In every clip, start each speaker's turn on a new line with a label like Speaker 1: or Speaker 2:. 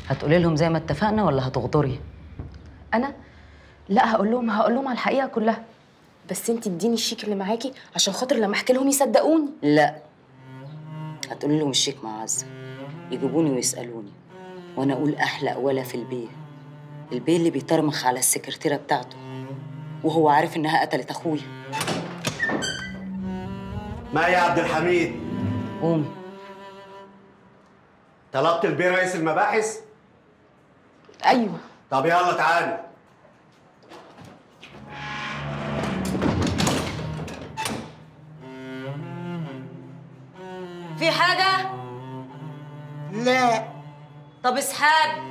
Speaker 1: هتقولي لهم زي ما اتفقنا ولا هتغدري
Speaker 2: انا لا هقول لهم هقول لهم على الحقيقه كلها بس انت اديني الشيك اللي معاكي عشان خاطر لما احكي لهم يصدقوني
Speaker 1: لا هتقولي لهم الشيك مع عزة يجيبوني ويسألوني وانا اقول احلق ولا في البيه البيه اللي بيطرمخ على السكرتيرة بتاعته وهو عارف انها قتلت اخويا
Speaker 3: ما يا عبد الحميد
Speaker 1: قومي
Speaker 3: طلبت البيه رئيس المباحث
Speaker 2: ايوه
Speaker 3: طب يلا تعالى
Speaker 1: في حاجة؟
Speaker 4: لا
Speaker 1: طب اسحاق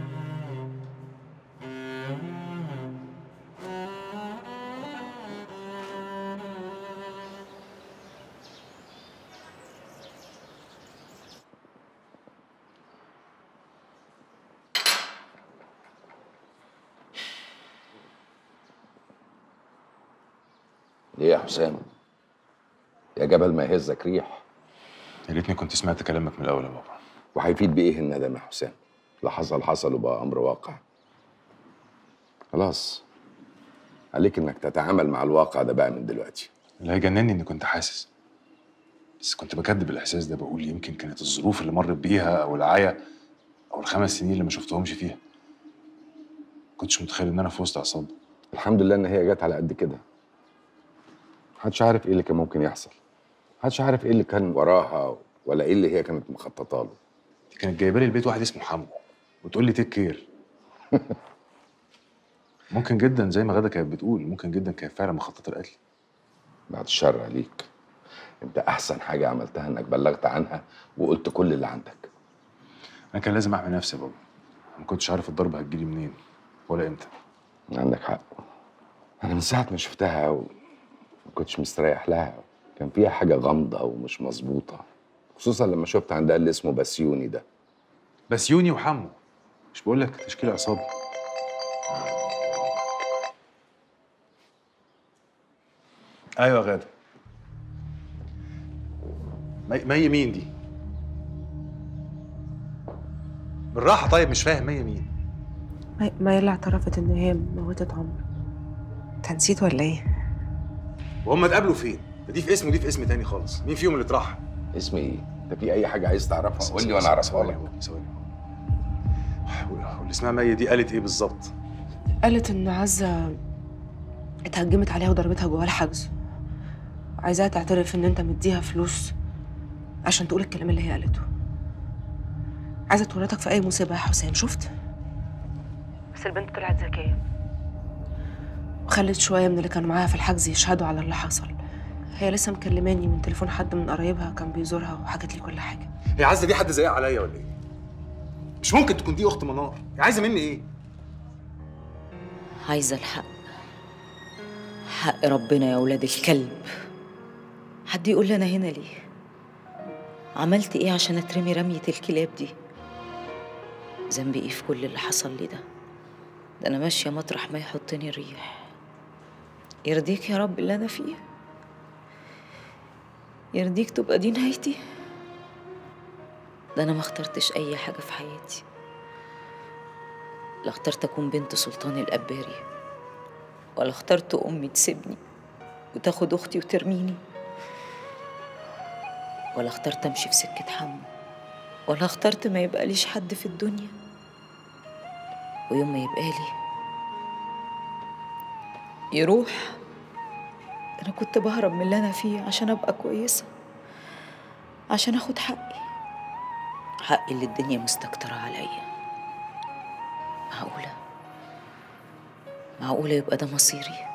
Speaker 5: ليه يا حسام يا جبل ما يهزك ريح
Speaker 6: يا ريتني كنت سمعت كلامك من الاول يا بابا
Speaker 5: وهيفيد بايه الندم يا حسام اللي حصل حصل وبقى امر واقع خلاص عليك انك تتعامل مع الواقع ده بقى من دلوقتي
Speaker 6: اللي هيجنني اني كنت حاسس بس كنت بكدب الاحساس ده بقول يمكن كانت الظروف اللي مرت بيها او العيا او الخمس سنين اللي ما شفتهمش فيها كنتش متخيل ان انا في وسط عصابه
Speaker 5: الحمد لله ان هي جت على قد كده محدش عارف ايه اللي كان ممكن يحصل محدش عارف ايه اللي كان وراها ولا ايه اللي هي كانت مخططه له
Speaker 6: دي كانت جايبه لي البيت واحد اسمه حمو وتقول لي تيك كير ممكن جدا زي ما غدا كانت بتقول ممكن جدا كانت فعلا مخططه القتل
Speaker 5: بعد الشر عليك انت احسن حاجه عملتها انك بلغت عنها وقلت كل اللي عندك
Speaker 6: انا كان لازم احمي نفسي يا بابا ما كنتش عارف الضربه هتجيلي منين ولا امتى
Speaker 5: عندك حق انا من ساعه ما شفتها و... ما كنتش مستريح لها كان فيها حاجه غامضه ومش مظبوطه خصوصا لما شفت عندها اللي اسمه بسيوني ده
Speaker 6: بس يوني وحمو مش بقول لك تشكيل عصابه ايوه يا غاده مي مي مين دي بالراحه طيب مش فاهم مي مين
Speaker 7: ما ما اللي اعترفت ان هي موتت عمر انت نسيت ولا ايه؟
Speaker 6: وهم اتقابلوا فين ده دي في اسم ودي في اسم تاني خالص مين فيهم اللي اتراح
Speaker 5: اسم ايه انت في اي حاجه عايز تعرفها قول لي وانا اعرفها لك
Speaker 6: ثواني واللي اسمها مي دي قالت ايه بالظبط
Speaker 7: قالت ان عزة اتهجمت عليها وضربتها جواها الحجز عايزاها تعترف ان انت مديها فلوس عشان تقول الكلام اللي هي قالته عايزه تورطك في اي مصيبه يا حسام شفت بس البنت طلعت ذكيه وخلت شويه من اللي كانوا معاها في الحجز يشهدوا على اللي حصل هي لسه مكلماني من تليفون حد من قرايبها كان بيزورها وحكت لي كل حاجه
Speaker 6: هي عايزه دي حد زيها عليا ولا ايه مش ممكن تكون دي اخت منار هي عايزه مني ايه
Speaker 1: عايزة الحق حق ربنا يا ولاد الكلب حد يقول لي أنا هنا ليه عملت إيه عشان أترمي رمية الكلاب دي ذنبي إيه في كل اللي حصل لي ده ده أنا ماشية مطرح ما يحطني الريح يرضيك يا رب اللي أنا فيه يرضيك تبقى دي نهايتي ده أنا ما اخترتش أي حاجة في حياتي لا اخترت أكون بنت سلطان الأباري ولا اخترت أمي تسيبني وتاخد أختي وترميني ولا اخترت أمشي في سكة حمو ولا اخترت ما يبقاليش حد في الدنيا ويوم ما يبقالي يروح أنا كنت بهرب من اللي أنا فيه عشان أبقى كويسة عشان أخد حقي حقي اللي الدنيا مستكترة عليا معقولة معقولة يبقى ده مصيري